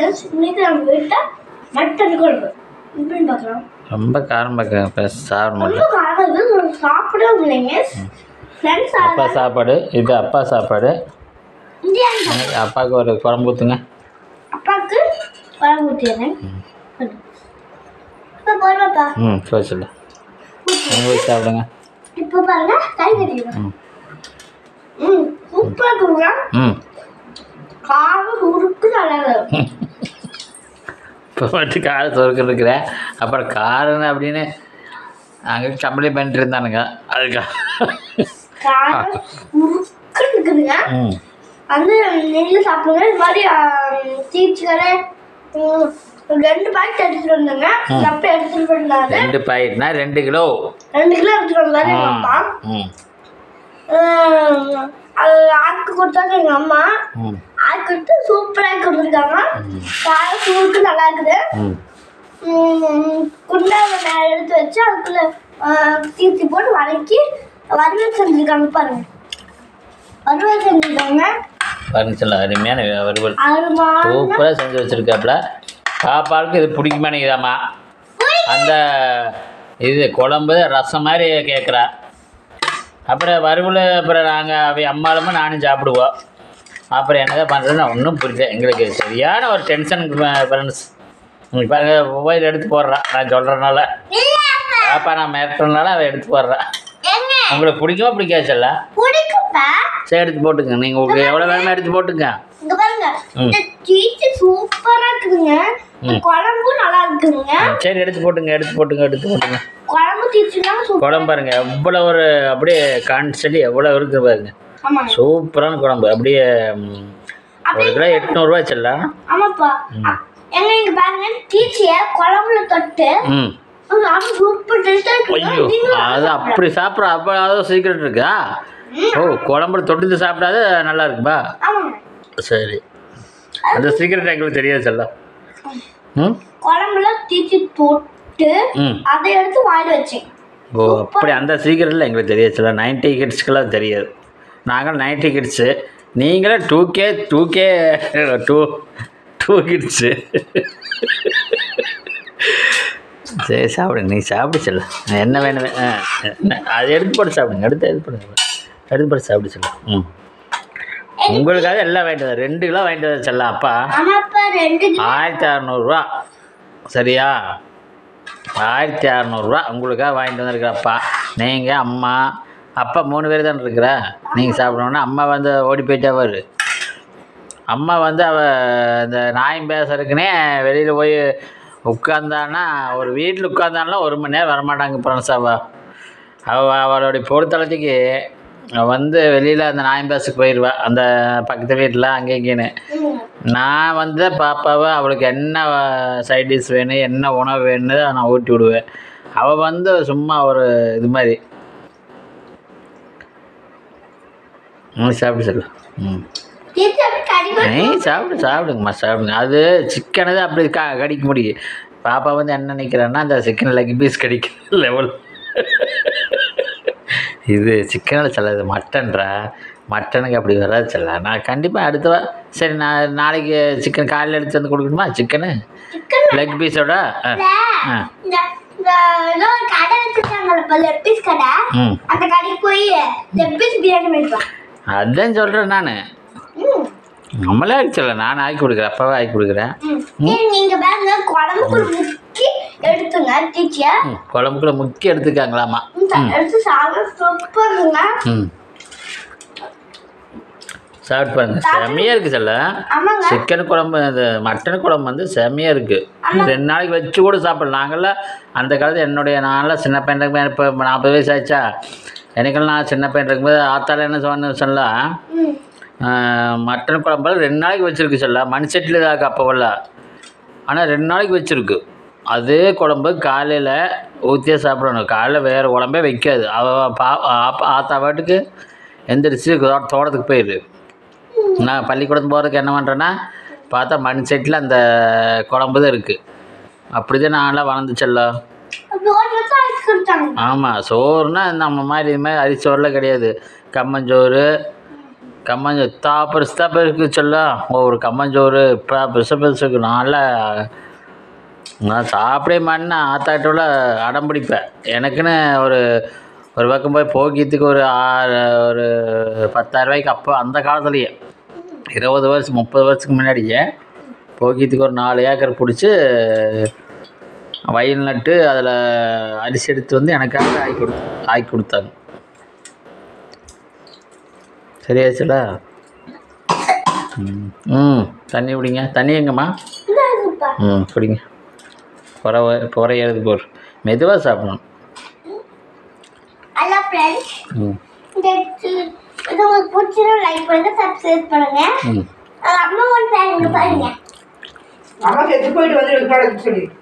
Friends இன்னைக்கு நம்ம வீட்டில் மட்டன் குழம்பு இப்படின்னு பார்க்கலாம் ரொம்ப காரம் பார்க்க இப்போ சாப்பிட ரொம்ப முடியல காரம் இது சாப்பிடவே இல்லைங்க ஃப்ரெண்ட்ஸ் அப்பா சாப்பாடு இது அப்பா சாப்பாடு இந்தியான் எனக்கு அப்பாவுக்கு ஒரு குழம்பு ஊற்றுங்க அப்பாவுக்கு குழம்பு ஊற்றிடுறேன் இப்போ போடுவாப்பா ம் சரி சொல்லு நீங்கள் போய் சாப்பிடுங்க இப்போ பாருங்க கை கட்டிடுவேன் ம் ம் சூப்பராக இருக்குங்க ம் காரம் உருக்கு நல்லா இருக்கும் இப்போ மட்டும் காரம் சொருக்க இருக்கிறேன் அப்புறம் காரம் அப்படின்னு அங்கே கம்ப்ளைண்ட் பண்ணிட்டு இருந்தானுங்க அதுக்கா காரம் உருக்கு இருக்குதுங்க ம் வந்து நெல் சாப்பிடுங்க இது மாதிரி சீச்சு கடை ரெண்டு பாக்கெட் எடுத்துட்டு வந்தாங்க எங்க அப்பா எடுத்துட்டு வந்தாரு ரெண்டு பாக்கெட்னா ரெண்டு கிலோ ரெண்டு கிலோ எடுத்துட்டு வந்தாரு எங்க அப்பா ம் ஆஹ் அது ஆக்கு கொடுத்தாங்க எங்க அம்மா ம் ஆக்கு கொடுத்து சூப்பராக கொடுத்துருக்காங்க காரம் சூருக்கு நல்லா இருக்குது ம் உம் குண்டாவை மேலே எடுத்து வச்சு அதுக்குள்ள தீர்த்தி போட்டு வதக்கி வறுவல் செஞ்சுருக்காங்க பாருங்க வறுவல் செஞ்சுருக்காங்க பாருங்க சொல்ல அருமையான வறுவல் அருமான சூப்பராக செஞ்சு வச்சுருக்காப்புல பாப்பாவுக்கு இது பிடிக்க மாட்டேங்குதாம்மா அந்த இது குழம்பு ரசம் மாதிரி கேட்குறா அப்புறம் வறுவல் அப்புறம் நாங்கள் அவை அம்மாலுமே நானும் சாப்பிடுவோம் அப்புறம் என்னதான் பண்ணுறதுன்னு ஒன்றும் புரியல எங்களுக்கு சரியான ஒரு டென்ஷனுக்கு ஃப்ரெண்ட்ஸ் உங்களுக்கு பாருங்க மொபைல் எடுத்து போடுறான் நான் சொல்கிறனால பாப்பா நான் மிரட்டுறதுனால அவள் எடுத்து போடுறான் எங்க உங்களுக்கு பிடிக்குமா பிடிக்காது செல்ல பிடிக்குப்பா சரி எடுத்து போட்டுங்க நீங்கள் உங்களுக்கு எவ்வளோ வேணுமோ எடுத்து போட்டுங்க இங்க பாருங்க ம். இந்த சீச்சு சூப்பரா இருக்குதுங்க இந்த குழம்பும் நல்லா இருக்குதுங்க சரி எடுத்து போட்டுங்க எடுத்து போட்டுங்க எடுத்து போட்டுங்க குழம்பு சீச்சுலாம் சூப்பர் குழம்பு பாருங்க எவ்வளோ ஒரு அப்படியே கான்ஸ்டன்ட் எவ்வளோ இருக்குது பாருங்க ஆமாங்க சூப்பரான குழம்பு அப்படியே ம், ஒரு கிலோ எட்நூறுரூவா செல்லாம் ஆமாப்பா ம் எங்க இங்க பாருங்க டீச்சிய குழம்புல தொட்டு ம் அது சூப்பர் டேஸ்டா ஐயோ இருக்குங்க அது அப்படி சாப்பிட்ற அப்போ அதாவது சீக்கிரம் இருக்கா ஓ குழம்புல தொட்டு சாப்பிடாத நல்லா இருக்குப்பா ஆமாங்க சரி அந்த சீக்கிரம் எங்களுக்கு தெரியாது செல்லம் ம் குழம்புல தீச்சி போட்டு ம் அதை எடுத்து வாயில வச்சேன் ஓ அப்படி அந்த சீக்கிரத்தில் எங்களுக்கு தெரியாது சில நைன்டி கிட்ஸ்க்கெல்லாம் தெரியாது நாங்கள் நைன்டி கிட்ஸு நீங்களே two K two K two two kids சரி சாப்பிடுங்க நீ சாப்பிடு செல்ல என்ன வேணும் வே- ஆ, என்ன அது எடுத்து போட்டு சாப்பிடுங்க எடுத்து எடுத்து போடுங்க எடுத்து போட்டு சாப்பிடு செல்ல ம் உங்களுக்காக எல்லாம் வாங்கிட்டு வந்தேன் ரெண்டு கிலோ வாங்கிட்டு வந்தேன் செல்லம் அப்பா ஆமாப்பா ரெண்டு கிலோ ஆயிரத்தி அறநூறுரூவா சரியா ஆயிரத்தி அறநூறுரூவா உங்களுக்காக வாங்கிட்டு வந்திருக்கிறப்பா நீங்கள் அம்மா அப்பா மூணு பேர் தானே இருக்கிற நீங்கள் சாப்பிடணுன்னா அம்மா வந்து ஓடி போயிட்டே வரு அம்மா வந்து அவ இந்த நாயம் பேசுறதுக்குனே வெளியில் போய் உட்காந்தான்னா ஒரு வீட்டில் உட்காந்தாலாம் ஒரு மணி நேரம் வரமாட்டாங்க ஃப்ரெண்ட்ஸ் அவ அவ அவளுடைய பொறுத்தளத்துக்கு அவ வந்து வெளியில் அந்த நாயம் பேசுக்கு போயிடுவா அந்த பக்கத்து வீட்டில் அங்கே இங்கேன்னு ம். நான் வந்து பாப்பாவை அவளுக்கு என்ன சைட் டிஷ் வேணும் என்ன உணவு வேணுன்னு நான் ஊட்டி விடுவேன் அவள் வந்து சும்மா ஒரு இது மாதிரி ம் சாப்பிடு சொல்லு ம் டீச்சர் அப்படி கடிப்பா நீ சாப்பிடு சாப்பிடுங்கம்மா சாப்பிடுங்க அது சிக்கனை தான் அப்படி க கடிக்க முடியும் பாப்பா வந்து என்ன நினைக்கிறேன்னா அந்த சிக்கன் லெக் பீஸ் கடிக்கிற லெவல் இது சிக்கனில் சொல்ல இது மட்டன்றா மட்டனுக்கு அப்படி வராது சொல்ல நான் கண்டிப்பாக அடுத்த வா சரி நான் நாளைக்கு சிக்கன் காலையில் எடுத்து வந்து கொடுக்கணுமா சிக்கனு சிக்கன் லெக் பீஸோட ஆ ஆ இந்த இந்த ஏதோ ஒரு கடை வச்சிருக்காங்கல்ல லெக் பீஸ் கடை ம் அந்த கடைக்கு போய் லெக் பீஸ் பிரியாணி பண்ணிக்கலாம் அதான் சொல்கிறேன் நான் ம் நம்மளே சொல்ல நான் ஆக்கி கொடுக்குறேன் அப்பாவே ஆக்கி கொடுக்குறேன் ம். சரி, நீங்க பாருங்க குழம்புக்குள்ள முக்கி எடுத்துங்க டீச்சர் ம் குழம்புக்குள்ள முக்கிய எடுத்துக்காங்களாமா எடுத்து சாப்பிட சூப்பருங்க ம் சாப்பிட்டு பாருங்க செம்மையாக இருக்குது செல்ல ஆமாங்க சிக்கன் குழம்பு இந்த மட்டன் குழம்பு வந்து செம்மையாக இருக்குது ரெண்டு நாளைக்கு வச்சு கூட சாப்பிடலாம் நாங்கள்லாம் அந்த காலத்தில் என்னுடைய நான்லாம் சின்ன பையன் இருக்கும்போது இப்போ நாற்பது வயசு ஆச்சா எனக்கெல்லாம் நான் சின்ன பையன் இருக்கும்போது ஆத்தால என்ன சொன்ன சொல்லலாம் ம் மட்டன் குழம்பு ரெண்டு நாளைக்கு வச்சுருக்கு சொல்ல மண் செட்டில் தான் அப்போவெல்லாம் ஆனால் ரெண்டு நாளைக்கு வச்சுருக்கு அதே குழம்பு காலையில் ஊற்றியே சாப்பிடணும் காலையில் வேறு குழம்பே வைக்காது அவள் பா ஆப்பா- ஆத்தா பாட்டுக்கு எந்திரிச்சு தோ- தோட்டத்துக்கு போயிடு நான் பள்ளிக்கூடம் போகிறதுக்கு என்ன பண்ணுறேன்னா பார்த்தா மண் செட்டில் அந்த குழம்பு தான் இருக்குது அப்படி தான் நான்லாம் வளர்ந்துச்சல்ல அப்படி ஒரு நிமிஷம் ஐஸ் கொடுத்தாங்க ஆமாம் சோறுனா நம்ம மாதிரி இது மாதிரி அரிசோறுலாம் கிடையாது கம்மஞ்சோறு கம்மஞ்சோறு தா பெருசு தான் பெருக்கு சொல்லும் ஒரு கம்மஞ்சோறு இப்போ பெருசு பெருசுக்கு நல்லா நான் சாப்பிடவே மாட்டேன்னா ஆத்தாட்டோட அடம் பிடிப்பேன் எனக்குன்னு ஒரு ஒரு பக்கம் போய் போக்கியத்துக்கு ஒரு ஆறு ஒரு பத்தாயிரரூபாய்க்கு அப்போ அந்த காலத்துலேயே இருபது வருஷம் முப்பது வருஷத்துக்கு முன்னாடியே போக்கியத்துக்கு ஒரு நாலு ஏக்கர் பிடிச்சி வயல் நட்டு அதில் அரிசி எடுத்து வந்து எனக்காக ஆக்கி கொடு ஆக்கி கொடுத்தாங்க சரியாச்சுல ம் ம் தண்ணி குடிங்க தண்ணி எங்கம்மா இந்த இருக்குப்பா ம் குடிங்க குறை குறையிறது போர் மெதுவாக சாப்பிடணும் ஹலோ ஃப்ரெண்ட்ஸ் ம் இந்த இது உங்களுக்கு பிடிச்சிருந்தா லைக் பண்ணுங்க சப்ஸ்கிரைப் பண்ணுங்க ம் அது அம்மா ஒன்று பாருங்க பாருங்க அம்மா செத்து போயிட்டு வந்து சொல்லி